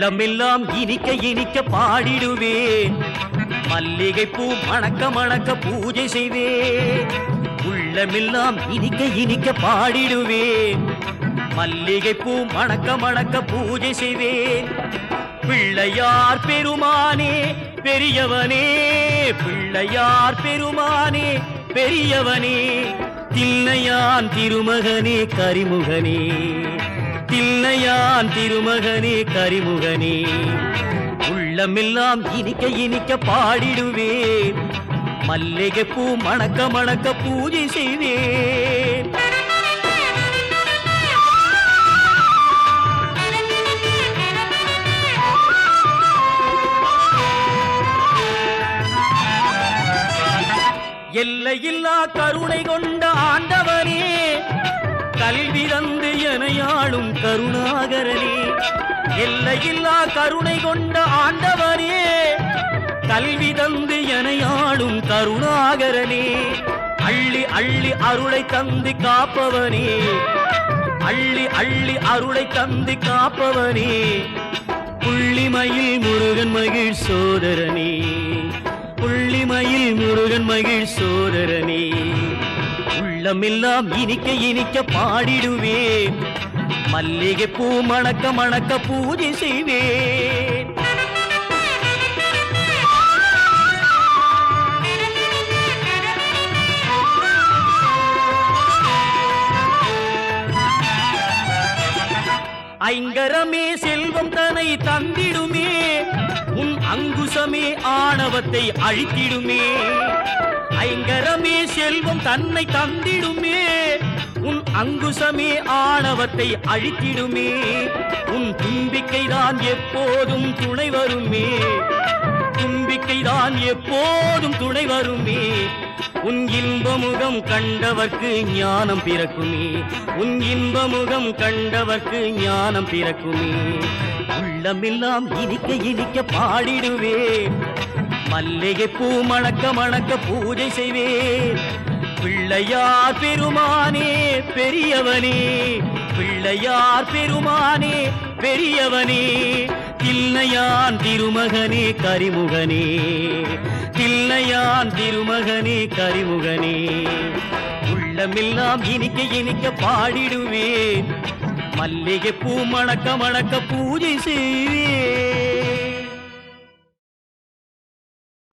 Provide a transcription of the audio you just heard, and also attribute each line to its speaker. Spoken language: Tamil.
Speaker 1: உள்ளமெல்லாம் இனிக்க இனிக்க பாடிடுவேன் மல்லிகை பூ மணக்க மணக்க பூஜை செய்வேன் உள்ளமெல்லாம் இனிக்க இனிக்க பாடிடுவேன் மல்லிகை பூ மணக்க மணக்க பூஜை செய்வேன் பிள்ளையார் பெருமானே பெரியவனே பிள்ளையார் பெருமானே பெரியவனே தில்லையான் திருமகனே கரிமுகனே தில்லையான் திருமகனே கரிமுகனே உள்ளமெல்லாம் இனிக்க இனிக்க பாடிடுவேன் மல்லிகை பூ மணக்க மணக்க பூஜை செய்வேன் எல்லையில்லா கருணை கொண்ட ஆண்டவனே கல்வி தந்து எனையாளும் கருணாகரனே எல்லையில்லா கருணை கொண்ட ஆண்டவனே கல்வி தந்து எனையாளும் கருணாகரனே அள்ளி அள்ளி அருளை தந்து காப்பவனே அள்ளி அள்ளி அருளை தந்து காப்பவனே புள்ளிமயில் முருகன் மகிழ் சோதரனே புள்ளிமயில் முருகன் மகிழ் சோதரனே உள்ளமெல்லாம் இனிக்க இனிக்க பாடிடுவேன் மல்லிகை பூ மணக்க மணக்க பூஜை செய்வேன் ஐங்கரமே செல்வம் தனை தந்திடுமே உன் அங்குசமே ஆணவத்தை அழித்திடுமே ஐங்கரமே செல்வம் தன்னை தந்திடுமே உன் அங்குசமே ஆணவத்தை அழித்திடுமே உன் தும்பிக்கை தான் எப்போதும் துணை வருமே தும்பிக்கை தான் எப்போதும் துணை வருமே உன் இன்ப முகம் கண்டவர்க்கு ஞானம் பிறக்குமே உன் இன்ப முகம் கண்டவர்க்கு ஞானம் பிறக்குமே உள்ளமெல்லாம் இனிக்க இனிக்க பாடிடுவேன் மல்லிகை பூ மணக்க மணக்க பூஜை செய்வேன் பிள்ளையார் பெருமானே பெரியவனே பிள்ளையார் பெருமானே பெரியவனே தில்லையான் திருமகனே கரிமுகனே தில்லையான் திருமகனே கரிமுகனே உள்ளமெல்லாம் இனிக்க இனிக்க பாடிடுவேன் மல்லிகை பூ மணக்க மணக்க பூஜை செய்வேன்